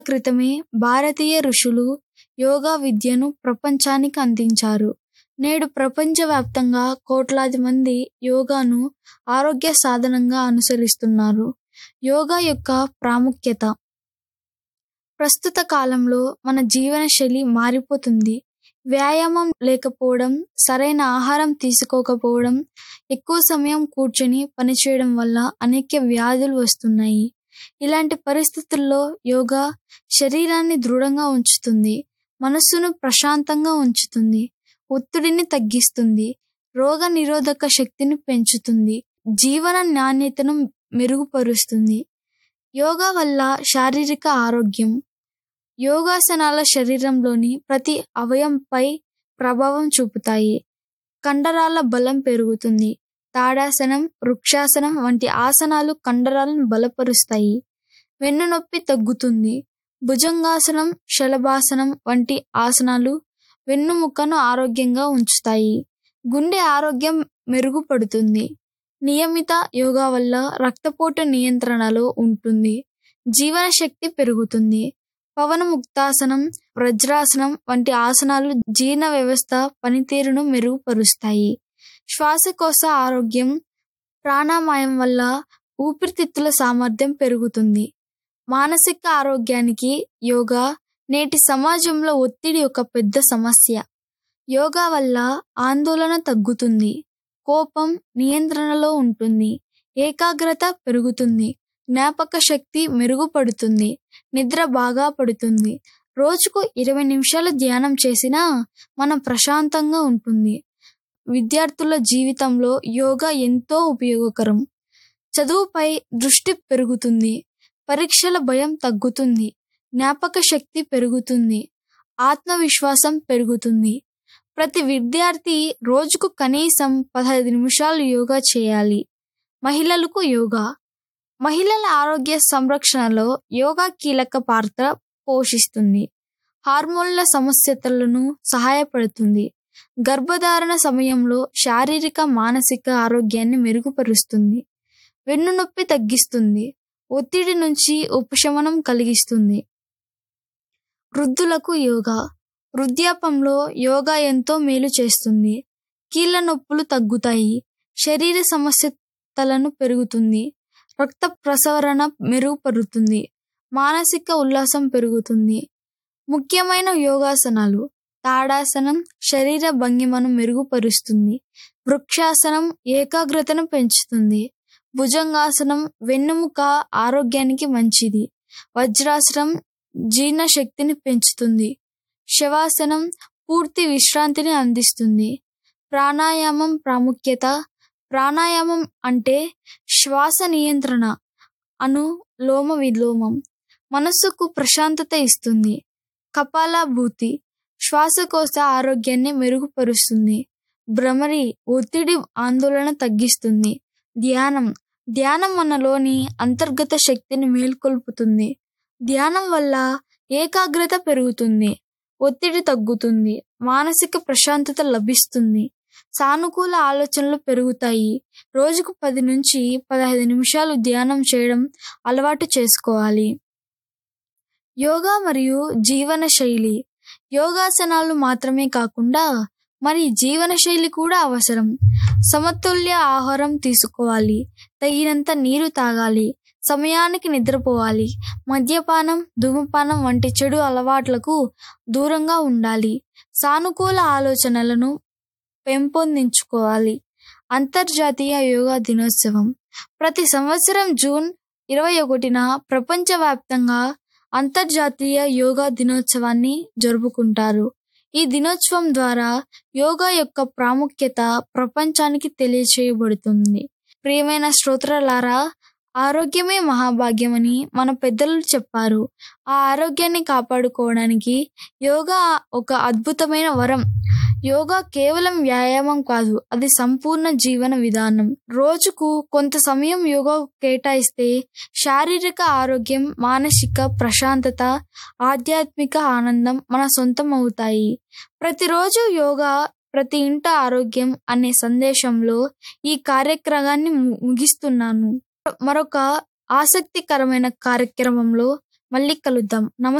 క్రితమే భారతీయ ఋషులు యోగా విద్యను ప్రపంచానికి అందించారు నేడు ప్రపంచవ్యాప్తంగా కోట్లాది మంది యోగాను ఆరోగ్య సాధనంగా అనుసరిస్తున్నారు యోగా యొక్క ప్రాముఖ్యత ప్రస్తుత కాలంలో మన జీవనశైలి మారిపోతుంది వ్యాయామం లేకపోవడం సరైన ఆహారం తీసుకోకపోవడం ఎక్కువ సమయం కూర్చొని పనిచేయడం వల్ల అనేక వ్యాధులు వస్తున్నాయి ఇలాంటి పరిస్థితుల్లో యోగా శరీరాన్ని దృఢంగా ఉంచుతుంది మనస్సును ప్రశాంతంగా ఉంచుతుంది ఒత్తిడిని తగ్గిస్తుంది రోగ నిరోధక శక్తిని పెంచుతుంది జీవన నాణ్యతను మెరుగుపరుస్తుంది యోగా వల్ల శారీరక ఆరోగ్యం యోగాసనాల శరీరంలోని ప్రతి అవయంపై ప్రభావం చూపుతాయి కండరాల బలం పెరుగుతుంది తాడాసనం వృక్షాసనం వంటి ఆసనాలు కండరాలను బలపరుస్తాయి వెన్నునొప్పి తగ్గుతుంది భుజంగాసనం శలభాసనం వంటి ఆసనాలు వెన్నుముకను ఆరోగ్యంగా ఉంచుతాయి గుండె ఆరోగ్యం మెరుగుపడుతుంది నియమిత యోగా వల్ల రక్తపోటు నియంత్రణలో ఉంటుంది జీవన శక్తి పెరుగుతుంది పవనముక్తాసనం వజ్రాసనం వంటి ఆసనాలు జీర్ణ వ్యవస్థ పనితీరును మెరుగుపరుస్తాయి శ్వాసకోశ ఆరోగ్యం ప్రాణాయామం వల్ల ఊపిరితిత్తుల సామర్థ్యం పెరుగుతుంది మానసిక ఆరోగ్యానికి యోగా నేటి సమాజంలో ఒత్తిడి ఒక పెద్ద సమస్య యోగా వల్ల ఆందోళన తగ్గుతుంది కోపం నియంత్రణలో ఉంటుంది ఏకాగ్రత పెరుగుతుంది జ్ఞాపక శక్తి మెరుగుపడుతుంది నిద్ర బాగా పడుతుంది రోజుకు ఇరవై నిమిషాలు ధ్యానం చేసినా మనం ప్రశాంతంగా ఉంటుంది విద్యార్థుల జీవితంలో యోగా ఎంతో ఉపయోగకరం చదువుపై దృష్టి పెరుగుతుంది పరీక్షల భయం తగ్గుతుంది జ్ఞాపక శక్తి పెరుగుతుంది ఆత్మవిశ్వాసం పెరుగుతుంది ప్రతి విద్యార్థి రోజుకు కనీసం పదహైదు నిమిషాలు యోగా చేయాలి మహిళలకు యోగా మహిళల ఆరోగ్య సంరక్షణలో యోగా కీలక పాత్ర పోషిస్తుంది హార్మోన్ల సమస్యలను సహాయపడుతుంది గర్భధారణ సమయంలో శారీరక మానసిక ఆరోగ్యాన్ని మెరుగుపరుస్తుంది వెన్నునొప్పి తగ్గిస్తుంది ఒత్తిడి నుంచి ఉపశమనం కలిగిస్తుంది వృద్ధులకు యోగా వృద్ధాపంలో యోగా ఎంతో మేలు చేస్తుంది కీళ్ళ నొప్పులు తగ్గుతాయి శరీర సమస్యలను పెరుగుతుంది రక్త ప్రసరణ మెరుగుపడుతుంది మానసిక ఉల్లాసం పెరుగుతుంది ముఖ్యమైన యోగాసనాలు తాడాసనం శరీర భంగిమను మెరుగుపరుస్తుంది వృక్షాసనం ఏకాగ్రతను పెంచుతుంది భుజంగాసనం వెన్నుముక ఆరోగ్యానికి మంచిది వజ్రాసనం జీర్ణశక్తిని పెంచుతుంది శవాసనం పూర్తి విశ్రాంతిని అందిస్తుంది ప్రాణాయామం ప్రాముఖ్యత ప్రాణాయామం అంటే శ్వాస నియంత్రణ అను లోమ విలోమం మనస్సుకు ప్రశాంతత ఇస్తుంది కపాలభూతి శ్వాసకోశ ఆరోగ్యాన్ని మెరుగుపరుస్తుంది భ్రమరి ఒత్తిడి ఆందోళన తగ్గిస్తుంది ధ్యానం ధ్యానం మనలోని అంతర్గత శక్తిని మేల్కొల్పుతుంది ధ్యానం వల్ల ఏకాగ్రత పెరుగుతుంది ఒత్తిడి తగ్గుతుంది మానసిక ప్రశాంతత లభిస్తుంది సానుకూల ఆలోచనలు పెరుగుతాయి రోజుకు పది నుంచి పదహైదు నిమిషాలు ధ్యానం చేయడం అలవాటు చేసుకోవాలి యోగా మరియు జీవన శైలి యోగాసనాలు మాత్రమే కాకుండా మరి జీవన శైలి కూడా అవసరం సమతుల్య ఆహారం తీసుకోవాలి తగినంత నీరు తాగాలి సమయానికి నిద్రపోవాలి మద్యపానం ధూమపానం వంటి చెడు అలవాట్లకు దూరంగా ఉండాలి సానుకూల ఆలోచనలను పెంపొందించుకోవాలి అంతర్జాతీయ యోగా దినోత్సవం ప్రతి సంవత్సరం జూన్ ఇరవై ఒకటిన ప్రపంచవ్యాప్తంగా అంతర్జాతీయ యోగా దినోత్సవాన్ని జరుపుకుంటారు ఈ దినోత్సవం ద్వారా యోగా యొక్క ప్రాముఖ్యత ప్రపంచానికి తెలియచేయబడుతుంది ప్రియమైన శ్రోతలారా ఆరోగ్యమే మహాభాగ్యమని మన పెద్దలు చెప్పారు ఆ ఆరోగ్యాన్ని కాపాడుకోవడానికి యోగా ఒక అద్భుతమైన వరం యోగా కేవలం వ్యాయామం కాదు అది సంపూర్ణ జీవన విధానం రోజుకు కొంత సమయం యోగా కేటాయిస్తే శారీరక ఆరోగ్యం మానసిక ప్రశాంతత ఆధ్యాత్మిక ఆనందం మన సొంతం అవుతాయి ప్రతిరోజు యోగా ప్రతి ఇంట ఆరోగ్యం అనే సందేశంలో ఈ కార్యక్రమాన్ని ముగిస్తున్నాను మరొక ఆసక్తికరమైన కార్యక్రమంలో మళ్ళీ కలుద్దాం నమస్తే